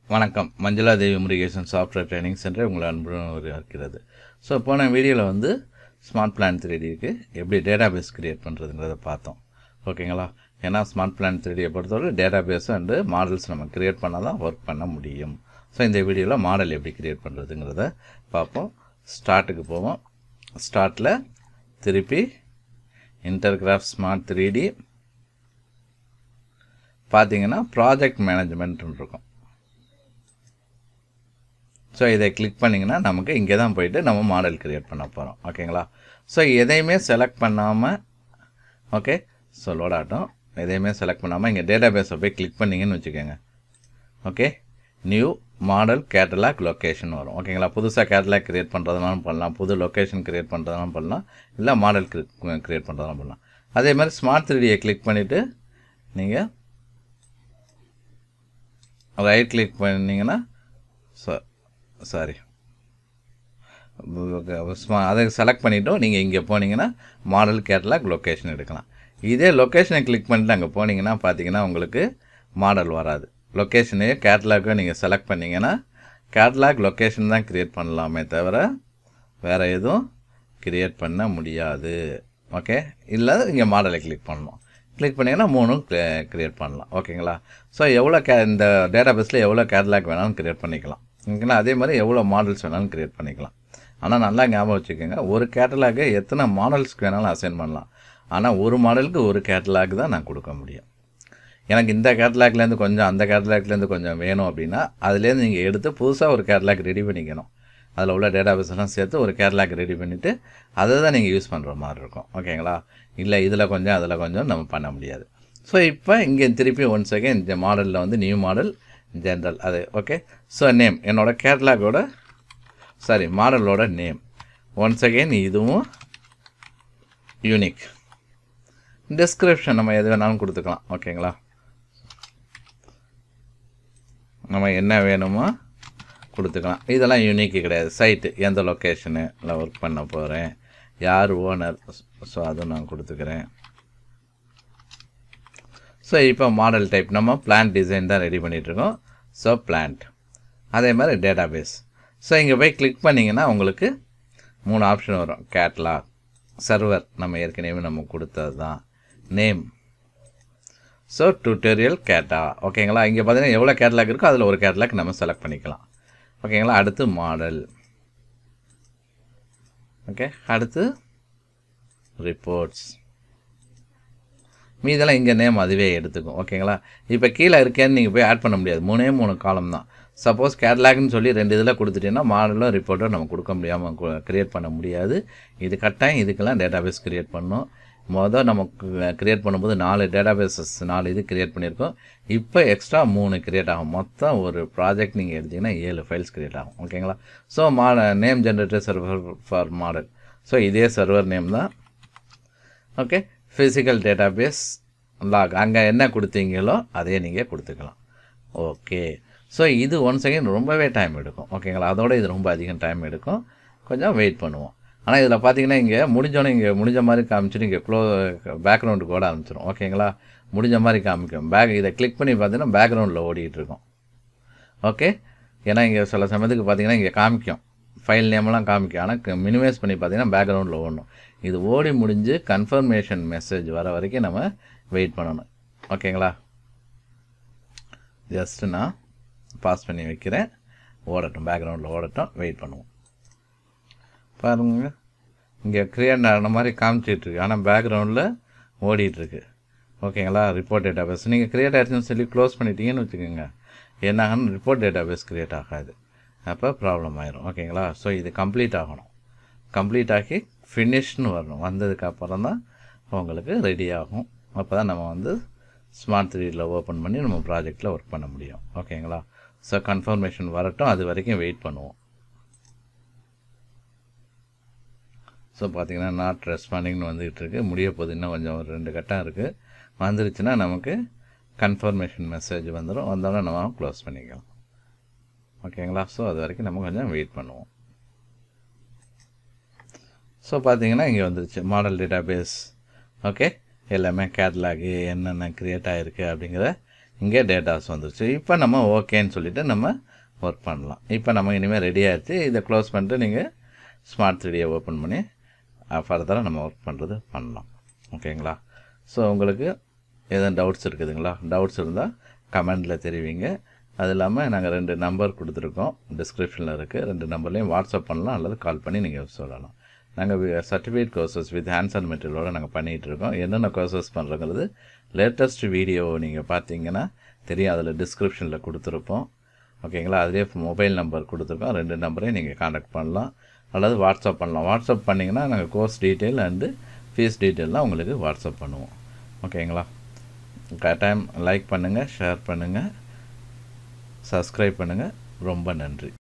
வணக்கம் Manjula Devi Murugesan software training centre உங்களை அன்புடன் இருக்கிறது ஸோ போன வீடியோவில் வந்து ஸ்மார்ட் பிளான் த்ரீடிக்கு எப்படி டேட்டா பேஸ் க்ரியேட் பண்ணுறதுங்கிறத பார்த்தோம் ஓகேங்களா ஏன்னா ஸ்மார்ட் பிளான் த்ரீடியை பொறுத்தவரை டேட்டா பேஸ் அண்டு மாடல்ஸ் நம்ம க்ரியேட் பண்ணால் தான் ஒர்க் பண்ண முடியும் ஸோ இந்த வீடியோவில் மாடல் எப்படி க்ரியேட் பண்ணுறதுங்கிறத பார்ப்போம் ஸ்டார்ட்டுக்கு போவோம் ஸ்டார்ட்டில் திருப்பி இன்டர்கிராஃப் ஸ்மார்ட் த்ரீ டி பார்த்தீங்கன்னா ப்ராஜெக்ட் மேனேஜ்மெண்ட்னு இருக்கும் ஸோ இதை கிளிக் பண்ணிங்கன்னா நமக்கு இங்கே தான் போயிட்டு நம்ம மாடல் க்ரியேட் பண்ண போகிறோம் ஓகேங்களா ஸோ எதையுமே செலக்ட் பண்ணாமல் ஓகே ஸோ லோட் ஆகட்டும் எதையுமே செலக்ட் பண்ணாமல் இங்கே டேட்டா பேஸை போய் கிளிக் பண்ணிங்கன்னு வச்சுக்கோங்க okay new model catalog location வரும் ஓகேங்களா புதுசாக கேட்டலாக் க்ரியேட் பண்ணுறதுனாலும் பண்ணலாம் புது லொக்கேஷன் க்ரியேட் பண்ணுறதுனாலும் பண்ணலாம் இல்லை மாடல் க்ரியேட் பண்ணுறதுனாலும் பண்ணலாம் அதே மாதிரி ஸ்மார்ட் த்ரீடியை கிளிக் பண்ணிவிட்டு நீங்கள் ரைட் கிளிக் பண்ணிங்கன்னா ஸோ சாரி அதை செலக்ட் பண்ணிவிட்டோம் நீங்கள் இங்கே போனீங்கன்னா மாடல் கேட்டலாக் லொக்கேஷன் எடுக்கலாம் இதே லொக்கேஷனை கிளிக் பண்ணிட்டு அங்கே போனீங்கன்னா பார்த்தீங்கன்னா உங்களுக்கு மாடல் வராது லொக்கேஷனையே கேட்டலாக்கை நீங்கள் செலக்ட் பண்ணிங்கன்னா கேட்டலாக் லொக்கேஷன் தான் க்ரியேட் பண்ணலாமே தவிர வேறு எதுவும் க்ரியேட் பண்ண முடியாது ஓகே இல்லை இங்கே மாடலை கிளிக் பண்ணணும் கிளிக் பண்ணிங்கன்னா மூணும் க்ரியேட் பண்ணலாம் ஓகேங்களா ஸோ எவ்வளோ கே இந்த டேட்டா பேஸில் எவ்வளோ கேட்டலாக் வேணாலும் க்ரியேட் பண்ணிக்கலாம் ஓகேங்களா அதே மாதிரி எவ்வளோ மாடல்ஸ் வேணாலும் க்ரியேட் பண்ணிக்கலாம் ஆனால் நல்லா ஞாபகம் வச்சுக்கோங்க ஒரு கேட்டலாக்கு எத்தனை மாடல்ஸ்க்கு வேணாலும் அசைன் பண்ணலாம் ஆனால் ஒரு மாடலுக்கு ஒரு கேட்டலாக் தான் நான் கொடுக்க முடியும் எனக்கு இந்த கேட்டலாக்லேருந்து கொஞ்சம் அந்த கேட்டலாக்லேருந்து கொஞ்சம் வேணும் அப்படின்னா அதுலேருந்து நீங்கள் எடுத்து புதுசாக ஒரு கேட்டலாக் ரெடி பண்ணிக்கணும் அதில் உள்ள டேட்டா பேஸ்லாம் சேர்த்து ஒரு கேட்டலாக் ரெடி பண்ணிவிட்டு அதை தான் நீங்கள் யூஸ் பண்ணுற மாதிரி இருக்கும் ஓகேங்களா இல்லை இதில் கொஞ்சம் அதில் கொஞ்சம் நம்ம பண்ண முடியாது ஸோ இப்போ இங்கே திருப்பி ஒன் செகண்ட் இந்த மாடலில் வந்து நியூ மாடல் ஜென்ரல் அது ஓகே ஸோ நேம் என்னோடய கேட்லாகோட சாரி மாடலோட நேம் ஒன்ஸ் அகெயின் இதுவும் யூனிக் டிஸ்கிரிப்ஷன் நம்ம எது வேணாலும் கொடுத்துக்கலாம் ஓகேங்களா நம்ம என்ன வேணுமோ கொடுத்துக்கலாம் இதெல்லாம் யூனிக்கு கிடையாது சைட்டு எந்த லொக்கேஷனு இல்லை ஒர்க் பண்ண போகிறேன் யார் ஓனர் ஸோ அதுவும் நான் கொடுத்துக்கிறேன் ஸோ இப்போ மாடல் டைப் நம்ம பிளான்ட் டிசைன் தான் ரெடி பண்ணிகிட்ருக்கோம் ஸோ பிளான்ட் அதே மாதிரி டேட்டா பேஸ் ஸோ இங்கே போய் கிளிக் பண்ணிங்கன்னா உங்களுக்கு மூணு ஆப்ஷன் வரும் கேட்லாக் சர்வர் நம்ம ஏற்கனவே நம்ம கொடுத்தது தான் நேம் ஸோ டுட்டோரியல் கேட்டா ஓகேங்களா இங்கே பார்த்தீங்கன்னா எவ்வளோ கேட்லாக் இருக்கோ அதில் ஒரு கேட்லாக் நம்ம செலக்ட் பண்ணிக்கலாம் ஓகேங்களா அடுத்து மாடல் ஓகே அடுத்து ரிப்போர்ட்ஸ் மீதெல்லாம் இங்கே நேம் அதுவே எடுத்துக்கும் ஓகேங்களா இப்போ கீழே இருக்கேன்னு நீங்கள் போய் ஆட் பண்ண முடியாது மூணே மூணு காலம் தான் சப்போஸ் கேட்லாக்னு சொல்லி ரெண்டு இதில் கொடுத்துட்டீங்கன்னா மாடலும் ரிப்போர்ட்டும் நம்ம கொடுக்க முடியாமல் க்ரியேட் பண்ண முடியாது இது கட்டாயம் இதுக்கெல்லாம் டேட்டாபேஸ் க்ரியேட் பண்ணணும் மொதல் நமக்கு க்ரியேட் பண்ணும்போது நாலு டேட்டாபேஸஸ் நாலு இது க்ரியேட் பண்ணியிருக்கோம் இப்போ எக்ஸ்ட்ரா மூணு க்ரியேட் ஆகும் மொத்தம் ஒரு ப்ராஜெக்ட் நீங்கள் எடுத்திங்கன்னா ஏழு ஃபைல்ஸ் க்ரியேட் ஆகும் ஓகேங்களா ஸோ மா name generator server for model so இதே சர்வர் நேம் தான் ஓகே ஃபிசிக்கல் டேட்டாபேஸ் லாக் அங்கே என்ன கொடுத்தீங்களோ அதே நீங்கள் கொடுத்துக்கலாம் ஓகே ஸோ இது ஒன் செகண்ட் ரொம்பவே டைம் எடுக்கும் ஓகேங்களா அதோட இது ரொம்ப அதிகம் டைம் எடுக்கும் கொஞ்சம் வெயிட் பண்ணுவோம் ஆனால் இதில் பார்த்தீங்கன்னா இங்கே முடிஞ்சோன்னே இங்கே முடிஞ்ச மாதிரி காமிச்சிட்டு இங்கே க்ளோ பேக்ரவுண்டு கூட ஆரம்பிச்சிடும் ஓகேங்களா முடிஞ்ச மாதிரி காமிக்கும் பேக் இதை கிளிக் பண்ணி பார்த்தீங்கன்னா பேக்ரவுண்டில் ஓடிட்டு இருக்கும் ஓகே ஏன்னா இங்கே சில சமயத்துக்கு பார்த்தீங்கன்னா இங்கே காமிக்கும் ஃபைல் நேம்லாம் காமிக்கும் ஆனால் மினிமைஸ் பண்ணி பார்த்தீங்கன்னா பேக்ரவுண்டில் ஓடணும் இது ஓடி முடிஞ்சு கன்ஃபர்மேஷன் மெசேஜ் வர வரைக்கும் நம்ம வெயிட் பண்ணணும் ஓகேங்களா ஜஸ்ட்டு நான் பாஸ் பண்ணி வைக்கிறேன் ஓடட்டும் பேக்ரவுண்டில் ஓடட்டும் வெயிட் பண்ணுவோம் பாருங்க இங்கே க்ரியேட் ஆன மாதிரி காமிச்சிட்ருக்கு ஆனால் பேக்ரவுண்டில் ஓடிட்டுருக்கு ஓகேங்களா ரிப்போர்ட் டேட்டா பேஸ் நீங்கள் க்ரியேட் ஆயிடுச்சுன்னு சொல்லி க்ளோஸ் பண்ணிட்டீங்கன்னு வச்சுக்கோங்க என்னாகன்னு ரிப்போர்ட் டேட்டா பேஸ் க்ரியேட் ஆகாது அப்போ ப்ராப்ளம் ஆயிரும் ஓகேங்களா ஸோ இது கம்ப்ளீட் ஆகணும் கம்ப்ளீட் ஆகி ஃபினிஷ்னு வரணும் வந்ததுக்கு அப்புறம் தான் உங்களுக்கு ரெடி ஆகும் அப்போ தான் நம்ம வந்து ஸ்மார்ட் த்ரீடியில் ஓப்பன் பண்ணி நம்ம ப்ராஜெக்டில் ஒர்க் பண்ண முடியும் ஓகேங்களா ஸோ கன்ஃபர்மேஷன் வரட்டும் அது வரைக்கும் வெயிட் பண்ணுவோம் ஸோ பார்த்தீங்கன்னா நாட் ரெஸ்பாண்டிங்னு வந்துகிட்டு இருக்கு முடிய போகுது இன்னும் கொஞ்சம் ஒரு ரெண்டு கட்டம் இருக்குது வந்துருச்சுன்னா நமக்கு கன்ஃபர்மேஷன் மெசேஜ் வந்துடும் வந்தோடனே நம்ம க்ளோஸ் பண்ணிக்கலாம் ஓகேங்களா ஸோ அது வரைக்கும் நம்ம கொஞ்சம் வெயிட் பண்ணுவோம் ஸோ பார்த்தீங்கன்னா இங்கே வந்துருச்சு மாடல் டேட்டா பேஸ் ஓகே எல்லாமே கேட்லாகு என்னென்ன க்ரியேட் ஆகிருக்கு அப்படிங்கிற இங்கே டேட்டாஸ் வந்துருச்சு இப்போ நம்ம ஓகேன்னு சொல்லிவிட்டு நம்ம ஒர்க் பண்ணலாம் இப்போ நம்ம இனிமேல் ரெடி ஆகிடுச்சு இதை க்ளோஸ் பண்ணிட்டு நீங்கள் ஸ்மார்ட் த்ரீடியை ஓப்பன் பண்ணி ஃபர்தராக நம்ம ஒர்க் பண்ணுறது பண்ணலாம் ஓகேங்களா ஸோ உங்களுக்கு எதுவும் டவுட்ஸ் இருக்குதுங்களா டவுட்ஸ் இருந்தால் கமெண்டில் தெரிவிங்க அது இல்லாமல் நாங்கள் ரெண்டு நம்பர் கொடுத்துருக்கோம் டிஸ்கிரிப்ஷனில் இருக்குது ரெண்டு நம்பர்லேயும் வாட்ஸ்அப் பண்ணலாம் அல்லது கால் பண்ணி நீங்கள் சொல்லலாம் நாங்கள் certificate courses with hands and மெட்டீரியலோடு நாங்கள் பண்ணிகிட்டு இருக்கோம் என்னென்ன கோர்சஸ் பண்ணுறங்கிறது லேட்டஸ்ட் வீடியோ நீங்கள் பார்த்தீங்கன்னா தெரியும் அதில் டிஸ்கிரிப்ஷனில் கொடுத்துருப்போம் ஓகேங்களா அதிலே மொபைல் நம்பர் கொடுத்துருக்கோம் ரெண்டு நம்பரையும் நீங்கள் காண்டாக்ட் பண்ணலாம் அல்லது வாட்ஸ்அப் பண்ணலாம் வாட்ஸ்அப் பண்ணிங்கன்னா நாங்கள் கோர்ஸ் டீட்டெயில் அண்டு ஃபீஸ் டீட்டெயிலாம் உங்களுக்கு வாட்ஸ்அப் பண்ணுவோம் ஓகேங்களா கட்டாயம் லைக் பண்ணுங்கள் ஷேர் பண்ணுங்கள் சப்ஸ்கிரைப் பண்ணுங்கள் ரொம்ப நன்றி